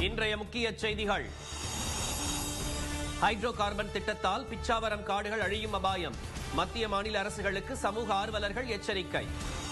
இன்றைய முக்கிய செய்திகள் ஹைட்ரோ கார்பன் திட்டத்தால் பிச்சாவரம் காடுகள் அழியும் அபாயம் மத்திய மாநில அரசுகளுக்கு சமூக ஆர்வலர்கள் எச்சரிக்கை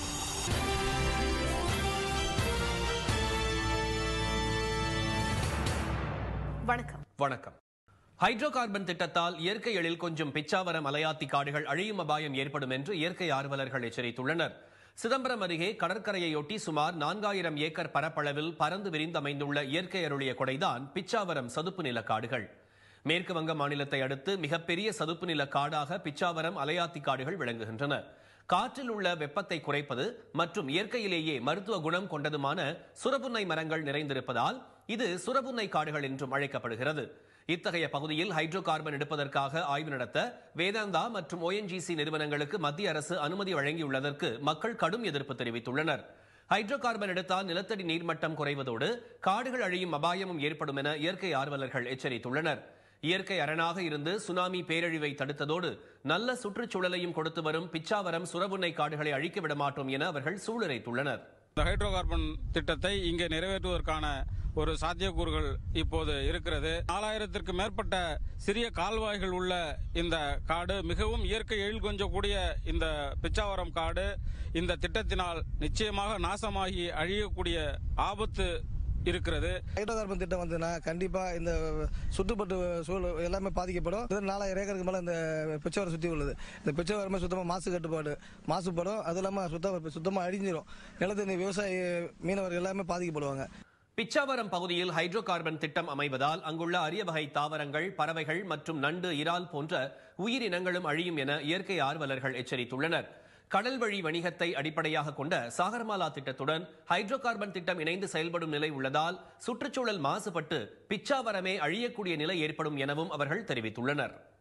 வணக்கம் வணக்கம் ஹைட்ரோ கார்பன் திட்டத்தால் இயற்கை எழில் கொஞ்சம் பிச்சாவரம் மலையாத்தி காடுகள் அழியும் அபாயம் ஏற்படும் என்று இயற்கை ஆர்வலர்கள் எச்சரித்துள்ளனர் சிதம்பரம் அருகே கடற்கரையொட்டி சுமார் நான்காயிரம் ஏக்கர் பரப்பளவில் பறந்து விரிந்து அமைந்துள்ள இயற்கை அருளிய கொடைதான் பிச்சாவரம் சதுப்பு நில காடுகள் மேற்கு வங்க மாநிலத்தை அடுத்து மிகப்பெரிய சதுப்பு நில காடாக பிச்சாவரம் அலையாத்தி காடுகள் விளங்குகின்றன காற்றில் உள்ள வெப்பத்தை குறைப்பது மற்றும் இயற்கையிலேயே மருத்துவ குணம் கொண்டதுமான சுரபுன்னை மரங்கள் நிறைந்திருப்பதால் இது சுரபுன்னை காடுகள் என்றும் அழைக்கப்படுகிறது இத்தகைய பகுதியில் ஹைட்ரோ கார்பன் எடுப்பதற்காக ஆய்வு நடத்த வேதாந்தா மற்றும் ஓஎன்ஜிசி நிறுவனங்களுக்கு மத்திய அரசு அனுமதி வழங்கியுள்ளதற்கு மக்கள் கடும் எதிர்ப்பு தெரிவித்துள்ளனர் ஹைட்ரோ கார்பன் எடுத்தால் நிலத்தடி நீர்மட்டம் குறைவதோடு காடுகள் அழியும் அபாயமும் ஏற்படும் என இயற்கை ஆர்வலர்கள் எச்சரித்துள்ளனர் இயற்கை அரணாக இருந்து சுனாமி பேரழிவை தடுத்ததோடு நல்ல சுற்றுச்சூழலையும் கொடுத்து வரும் பிச்சாவரம் சுரபுன்னை காடுகளை அழிக்க விட மாட்டோம் என அவர்கள் சூளுரைத்துள்ளனர் இந்த ஹைட்ரோ கார்பன் திட்டத்தை இங்கே நிறைவேற்றுவதற்கான ஒரு சாத்தியக்கூறுகள் இப்போது இருக்கிறது நாலாயிரத்திற்கு மேற்பட்ட சிறிய கால்வாய்கள் உள்ள இந்த காடு மிகவும் இயற்கை எழில் கொஞ்சக்கூடிய இந்த பிச்சாவரம் காடு இந்த திட்டத்தினால் நிச்சயமாக நாசமாகி அழியக்கூடிய ஆபத்து இருக்கிறது ஹைட்ரோ கார்பன் திட்டம் வந்ததுன்னா கண்டிப்பா இந்த சுற்றுப்பட்டு சூழல் எல்லாமே பாதிக்கப்படும் இது நாலாயிரம் ஏக்கருக்கு மேல இந்த பிச்சவரம் சுத்தி உள்ளது இந்த பிச்சவரமே சுத்தமா மாசு கட்டுப்பாடு மாசுபடும் அது இல்லாம சுத்தமா சுத்தமா அழிஞ்சிரும் நிலத்தடி விவசாய மீனவர்கள் எல்லாமே பாதிக்கப்படுவாங்க பிச்சாவரம் பகுதியில் ஹைட்ரோ கார்பன் திட்டம் அமைவதால் அங்குள்ள அரிய வகை தாவரங்கள் பறவைகள் மற்றும் நண்டு இறால் போன்ற உயிரினங்களும் அழியும் என இயற்கை ஆர்வலர்கள் எச்சரித்துள்ளனர் கடல் வழி வணிகத்தை அடிப்படையாக கொண்ட சாகர்மாலா திட்டத்துடன் ஹைட்ரோ கார்பன் திட்டம் இணைந்து செயல்படும் நிலை உள்ளதால் சுற்றுச்சூழல் மாசுபட்டு பிச்சாவரமே அழியக்கூடிய நிலை ஏற்படும் எனவும் அவர்கள் தெரிவித்துள்ளனர்